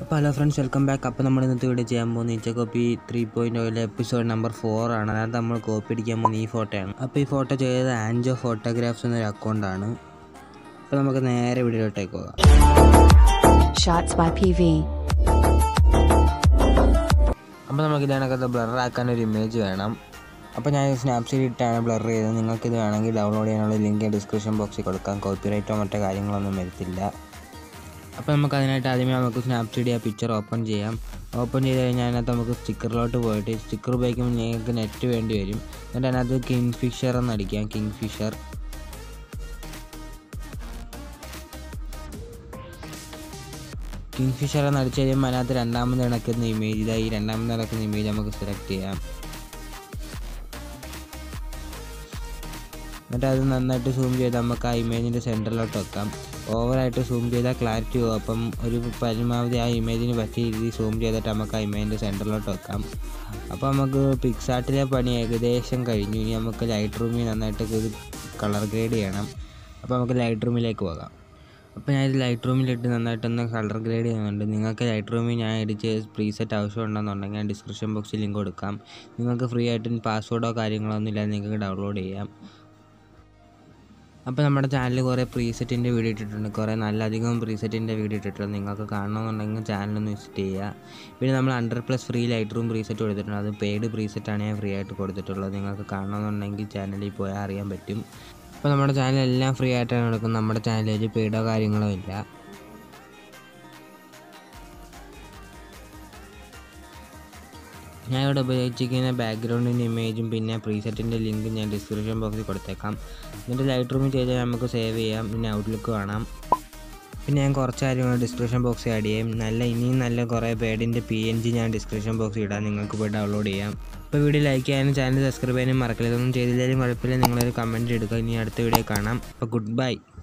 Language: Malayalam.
അപ്പോൾ ഹലോ ഫ്രണ്ട്സ് വെൽക്കം ബാക്ക് അപ്പോൾ നമ്മൾ ഇന്നത്തെ വീഡിയോ ചെയ്യാൻ പോകുന്ന ഈച്ച കോപ്പി ത്രീ പോയിൻറ്റ് ഓയിലെ എപ്പിസോഡ് നമ്പർ ഫോർ ആണ് അതായത് നമ്മൾ കോപ്പി അടിക്കാൻ പോകുന്ന ഈ ഫോട്ടോയാണ് അപ്പോൾ ഈ ഫോട്ടോ ചെയ്തത് ആൻജോ ഫോട്ടോഗ്രാഫ്സ് എന്നൊരു അക്കൗണ്ടാണ് അപ്പോൾ നമുക്ക് നേരെ വീഡിയോയിലോട്ടേക്ക് പോകാം Shots by PV. അപ്പോൾ നമുക്ക് ഇതിനകത്ത് ബ്ലർ ആക്കാൻ ഒരു ഇമേജ് വേണം അപ്പോൾ ഞാൻ സ്നാപ്സീറ്റ് ഇട്ടാണ് ബ്ലർ ചെയ്തത് നിങ്ങൾക്ക് ഇത് വേണമെങ്കിൽ ഡൗൺലോഡ് ചെയ്യാനുള്ള ലിങ്ക് ഡിസ്ക്രിപ്ഷൻ ബോക്സിൽ കൊടുക്കാം കോപ്പിറൈറ്റോ മറ്റോ കാര്യങ്ങളൊന്നും വരത്തില്ല അപ്പോൾ നമുക്ക് അതിനായിട്ട് ആദ്യമേ നമുക്ക് സ്നാപ്സീറ്റ് ആ പിക്ചർ ഓപ്പൺ ചെയ്യാം ഓപ്പൺ ചെയ്ത് കഴിഞ്ഞാൽ അതിനകത്ത് നമുക്ക് സ്റ്റിക്കറിലോട്ട് പോയിട്ട് സ്റ്റിക്കർ ഉപയോഗിക്കുമ്പോൾ നിങ്ങൾക്ക് നെറ്റ് വേണ്ടി വരും എന്നിട്ട് അതിനകത്ത് കിങ് ഫിഷർ എന്ന് അടിക്കാം കിങ് ഫിഷർ കിങ് ഫിഷർ എന്ന് അടിച്ച് കഴിയുമ്പോൾ അതിനകത്ത് രണ്ടാമത് നടക്കുന്ന ഇമേജ് ഇതാ ഈ രണ്ടാമത് നടക്കുന്ന ഇമേജ് നമുക്ക് സെലക്ട് ചെയ്യാം എന്നിട്ട് അത് നന്നായിട്ട് സൂം ചെയ്ത് നമുക്ക് ആ ഇമേജിൻ്റെ സെൻറ്ററിലോട്ട് വെക്കാം ഓവറായിട്ട് സൂം ചെയ്താൽ ക്ലാരിറ്റി പോകും അപ്പം ഒരു പരമാവധി ആ ഇമേജിന് പറ്റിയ രീതിയിൽ സൂം ചെയ്തിട്ട് നമുക്ക് ആ ഇമേജിൻ്റെ സെൻറ്ററിലോട്ട് വെക്കാം അപ്പോൾ നമുക്ക് പിക്സാർട്ടിലെ പണി ഏകദേശം കഴിഞ്ഞു ഇനി നമുക്ക് ലൈറ്റ് റൂമിൽ നന്നായിട്ട് ഇത് കളർ ഗ്രേഡ് ചെയ്യണം അപ്പോൾ നമുക്ക് ലൈറ്റ് റൂമിലേക്ക് പോകാം അപ്പോൾ ഞാൻ ഇത് ലൈറ്റ് റൂമിലിട്ട് നന്നായിട്ടൊന്ന് കളർ ഗ്രേഡ് ചെയ്യുന്നുണ്ട് നിങ്ങൾക്ക് ലൈറ്റ് റൂമിൽ ഞാൻ അടിച്ച് പ്രീസെറ്റ് ആവശ്യമുണ്ടെന്നുണ്ടെങ്കിൽ ഞാൻ ഡിസ്ക്രിപ്ഷൻ ബോക്സിൽ ലിങ്ക് കൊടുക്കാം നിങ്ങൾക്ക് ഫ്രീ ആയിട്ട് പാസ്വേഡോ കാര്യങ്ങളോ ഒന്നും ഇല്ലാതെ നിങ്ങൾക്ക് ഡൗൺലോഡ് ചെയ്യാം അപ്പോൾ നമ്മുടെ ചാനലിൽ കുറേ പ്രീസെറ്റിൻ്റെ വീഡിയോ ഇട്ടിട്ടുണ്ട് കുറേ നല്ല അധികം പ്രീസെറ്റിൻ്റെ വീഡിയോ ഇട്ടിട്ടുണ്ട് നിങ്ങൾക്ക് കാണണമെന്നുണ്ടെങ്കിൽ ചാനലൊന്ന് വിസിറ്റ് ചെയ്യുക പിന്നെ നമ്മൾ hundred plus free Lightroom preset കൊടുത്തിട്ടുണ്ട് അത് പെയ്ഡ് പ്രീസെറ്റാണ് ഞാൻ ഫ്രീ ആയിട്ട് കൊടുത്തിട്ടുള്ളത് നിങ്ങൾക്ക് കാണണമെന്നുണ്ടെങ്കിൽ ചാനലിൽ പോയാൽ അറിയാൻ പറ്റും അപ്പോൾ നമ്മുടെ ചാനലെല്ലാം ഫ്രീ ആയിട്ടാണ് കൊടുക്കുന്നത് നമ്മുടെ ചാനലിൽ പെയ്ഡോ കാര്യങ്ങളോ ഇല്ല ഞാൻ ഇവിടെ ഉപയോഗിച്ചിരിക്കുന്ന ബാക്ക്ഗ്രൗണ്ടിൻ്റെ ഇമേജും പിന്നെ പ്രീസെറ്റിൻ്റെ ലിങ്കും ഞാൻ ഡിസ്ക്രിപ്ഷൻ ബോക്സിൽ കൊടുത്തേക്കാം എന്നിട്ട് ലൈറ്റ് റൂമിൽ ചെയ്താൽ നമുക്ക് സേവ് ചെയ്യാം പിന്നെ ഔട്ട്ലുക്ക് കാണാം പിന്നെ ഞാൻ കുറച്ച് കാര്യങ്ങൾ ഡിസ്ക്രിപ്ഷൻ ബോക്സിൽ ആഡ് ചെയ്യും നല്ല ഇനിയും നല്ല കുറേ പേഡിൻ്റെ പി എൻ ജി ഞാൻ ഡിസ്ക്രിപ്ഷൻ ബോക്സിൽ ഇടാം നിങ്ങൾക്ക് പോയി ഡൗൺലോഡ് ചെയ്യാം അപ്പോൾ വീഡിയോ ലൈക്ക് ചെയ്യാനും ചാനൽ സബ്സ്ക്രൈബ് ചെയ്യാനും മറക്കില്ല ഇതൊന്നും ചെയ്തില്ലെങ്കിലും കുഴപ്പമില്ല നിങ്ങളൊരു കമൻറ്റ് എടുക്കുക ഇനി അടുത്ത വീഡിയോ കാണാം അപ്പോൾ ഗുഡ് ബൈ